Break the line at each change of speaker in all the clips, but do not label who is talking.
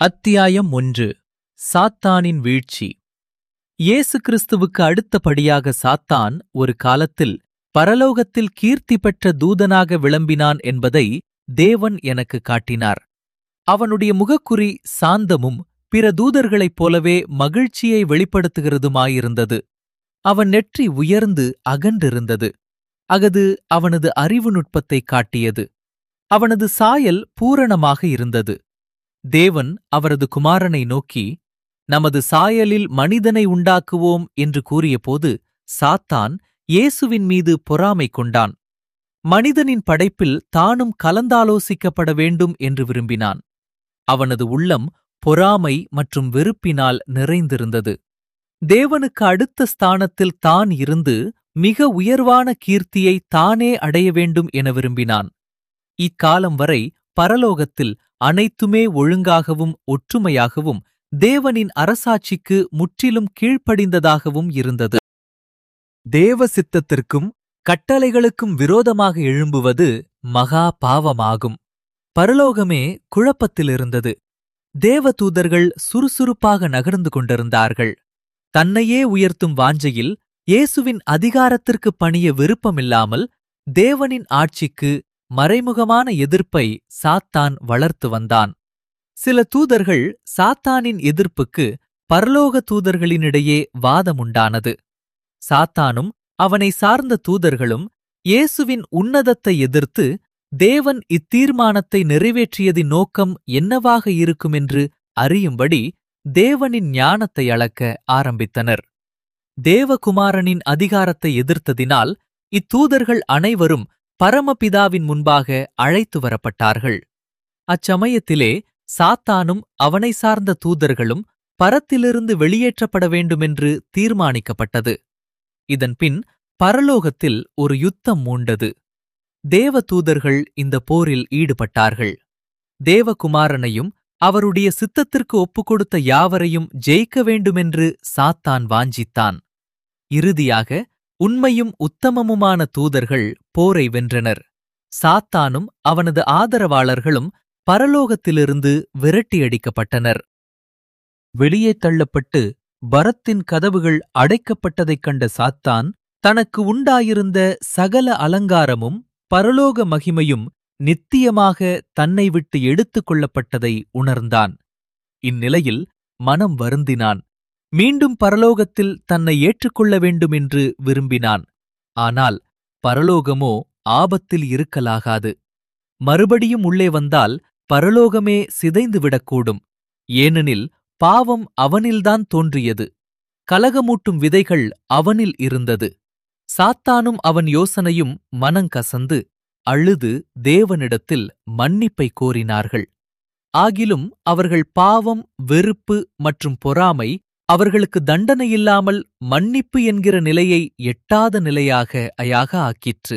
அத்தியாயம் ஒன்று சாத்தானின் வீழ்ச்சி இயேசு கிறிஸ்துவுக்கு அடுத்தபடியாக சாத்தான் ஒரு காலத்தில் பரலோகத்தில் கீர்த்தி பெற்ற தூதனாக விளம்பினான் என்பதை தேவன் எனக்கு காட்டினார் அவனுடைய முகக்குறி சாந்தமும் பிற தூதர்களைப் போலவே மகிழ்ச்சியை வெளிப்படுத்துகிறதுமாயிருந்தது அவன் நெற்றி உயர்ந்து அகன்றிருந்தது அகது அவனது அறிவு நுட்பத்தைக் காட்டியது அவனது சாயல் பூரணமாக இருந்தது தேவன் அவரது குமாரனை நோக்கி நமது சாயலில் மனிதனை உண்டாக்குவோம் என்று கூறியபோது சாத்தான் இயேசுவின் மீது பொறாமை கொண்டான் மனிதனின் படைப்பில் தானும் கலந்தாலோசிக்கப்பட வேண்டும் என்று விரும்பினான் அவனது உள்ளம் பொறாமை மற்றும் வெறுப்பினால் நிறைந்திருந்தது தேவனுக்கு அடுத்த ஸ்தானத்தில் தான் இருந்து மிக உயர்வான கீர்த்தியை தானே அடைய வேண்டும் என விரும்பினான் இக்காலம் வரை பரலோகத்தில் அனைத்துமே ஒழுங்காகவும் ஒற்றுமையாகவும் தேவனின் அரசாட்சிக்கு முற்றிலும் கீழ்ப்படிந்ததாகவும் இருந்தது தேவ சித்தத்திற்கும் கட்டளைகளுக்கும் விரோதமாக எழும்புவது மகா பாவமாகும் பரலோகமே குழப்பத்திலிருந்தது தேவதூதர்கள் சுறுசுறுப்பாக நகர்ந்து கொண்டிருந்தார்கள் தன்னையே உயர்த்தும் வாஞ்சையில் இயேசுவின் அதிகாரத்திற்கு பணிய விருப்பமில்லாமல் தேவனின் ஆட்சிக்கு மறைமுகமான எதிர்ப்பை சாத்தான் வளர்த்து வந்தான் சில தூதர்கள் சாத்தானின் எதிர்ப்புக்கு பரலோக தூதர்களினிடையே வாதமுண்டானது சாத்தானும் அவனை சார்ந்த தூதர்களும் இயேசுவின் உன்னதத்தை எதிர்த்து தேவன் இத்தீர்மானத்தை நிறைவேற்றியதின் நோக்கம் என்னவாக இருக்குமென்று அறியும்படி தேவனின் ஞானத்தை அளக்க ஆரம்பித்தனர் தேவகுமாரனின் அதிகாரத்தை எதிர்த்ததினால் இத்தூதர்கள் அனைவரும் பரமபிதாவின் முன்பாக அழைத்து வரப்பட்டார்கள் அச்சமயத்திலே சாத்தானும் அவனை சார்ந்த தூதர்களும் பரத்திலிருந்து வெளியேற்றப்பட வேண்டுமென்று தீர்மானிக்கப்பட்டது இதன்பின் பரலோகத்தில் ஒரு யுத்தம் மூண்டது தேவ தூதர்கள் இந்த போரில் ஈடுபட்டார்கள் தேவகுமாரனையும் அவருடைய சித்தத்திற்கு ஒப்புக்கொடுத்த யாவரையும் ஜெயிக்க வேண்டுமென்று சாத்தான் வாஞ்சித்தான் இறுதியாக உண்மையும் உத்தமமுமான தூதர்கள் போரை வென்றனர் சாத்தானும் அவனது ஆதரவாளர்களும் பரலோகத்திலிருந்து விரட்டியடிக்கப்பட்டனர் வெளியே தள்ளப்பட்டு பரத்தின் கதவுகள் அடைக்கப்பட்டதைக் கண்ட சாத்தான் தனக்கு உண்டாயிருந்த சகல அலங்காரமும் பரலோக மகிமையும் நித்தியமாக தன்னை விட்டு எடுத்துக் கொள்ளப்பட்டதை உணர்ந்தான் இந்நிலையில் மனம் வருந்தினான் மீண்டும் பரலோகத்தில் தன்னை ஏற்றுக்கொள்ள வேண்டுமென்று விரும்பினான் ஆனால் பரலோகமோ ஆபத்தில் இருக்கலாகாது மறுபடியும் உள்ளே வந்தால் பரலோகமே சிதைந்துவிடக்கூடும் ஏனெனில் பாவம் அவனில்தான் தோன்றியது கலகமூட்டும் விதைகள் அவனில் இருந்தது சாத்தானும் அவன் யோசனையும் மனங்கசந்து அழுது தேவனிடத்தில் மன்னிப்பை கோரினார்கள் ஆகிலும் அவர்கள் பாவம் வெறுப்பு மற்றும் பொறாமை அவர்களுக்கு தண்டனையில்லாமல் மன்னிப்பு என்கிற நிலையை எட்டாத நிலையாக அயாக ஆக்கிற்று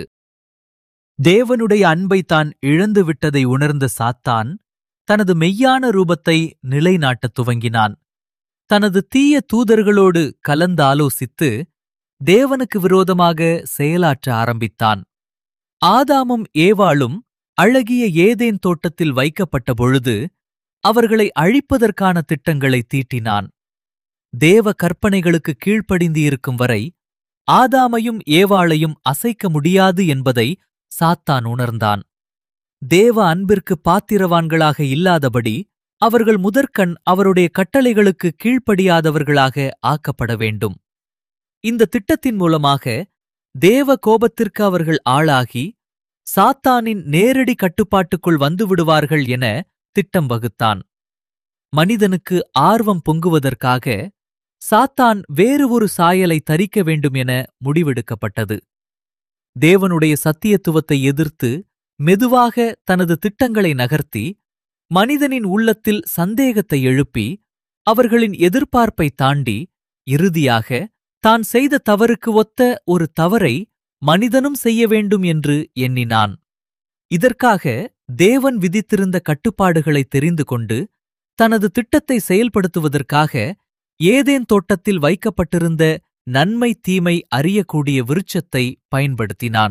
தேவனுடைய அன்பை தான் இழந்துவிட்டதை உணர்ந்த சாத்தான் தனது மெய்யான ரூபத்தை நிலைநாட்டத் துவங்கினான் தனது தீய தூதர்களோடு கலந்து ஆலோசித்து தேவனுக்கு விரோதமாக செயலாற்ற ஆரம்பித்தான் ஆதாமும் ஏவாளும் அழகிய ஏதேன் தோட்டத்தில் வைக்கப்பட்ட பொழுது அவர்களை அழிப்பதற்கான திட்டங்களை தீட்டினான் தேவ கற்பனைகளுக்கு கீழ்ப்படிந்து இருக்கும் வரை ஆதாமையும் ஏவாளையும் அசைக்க முடியாது என்பதை சாத்தான் உணர்ந்தான் தேவ அன்பிற்கு பாத்திரவான்களாக இல்லாதபடி அவர்கள் முதற்கண் அவருடைய கட்டளைகளுக்கு கீழ்ப்படியாதவர்களாக ஆக்கப்பட வேண்டும் இந்த திட்டத்தின் மூலமாக தேவ கோபத்திற்கு அவர்கள் ஆளாகி சாத்தானின் நேரடி கட்டுப்பாட்டுக்குள் வந்துவிடுவார்கள் என திட்டம் வகுத்தான் மனிதனுக்கு ஆர்வம் பொங்குவதற்காக சாத்தான் வேறு ஒரு சாயலை தரிக்க வேண்டும் என முடிவெடுக்கப்பட்டது தேவனுடைய சத்தியத்துவத்தை எதிர்த்து மெதுவாக தனது திட்டங்களை நகர்த்தி மனிதனின் உள்ளத்தில் சந்தேகத்தை எழுப்பி அவர்களின் எதிர்பார்ப்பை தாண்டி இறுதியாக தான் செய்த தவறுக்கு ஒத்த ஒரு தவறை மனிதனும் செய்ய வேண்டும் என்று எண்ணினான் இதற்காக தேவன் விதித்திருந்த கட்டுப்பாடுகளை தெரிந்து கொண்டு தனது திட்டத்தை செயல்படுத்துவதற்காக ஏதேன் தோட்டத்தில் வைக்கப்பட்டிருந்த நன்மை தீமை அறியக்கூடிய விருட்சத்தை பயன்படுத்தினான்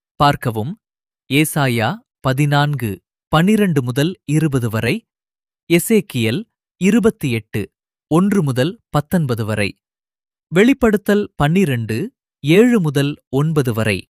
பார்க்கவும் ஏசாயா பதினான்கு பனிரண்டு முதல் இருபது வரை எசேக்கியல் இருபத்தி எட்டு ஒன்று முதல் பத்தொன்பது வரை வெளிப்படுத்தல் பன்னிரண்டு ஏழு முதல் ஒன்பது வரை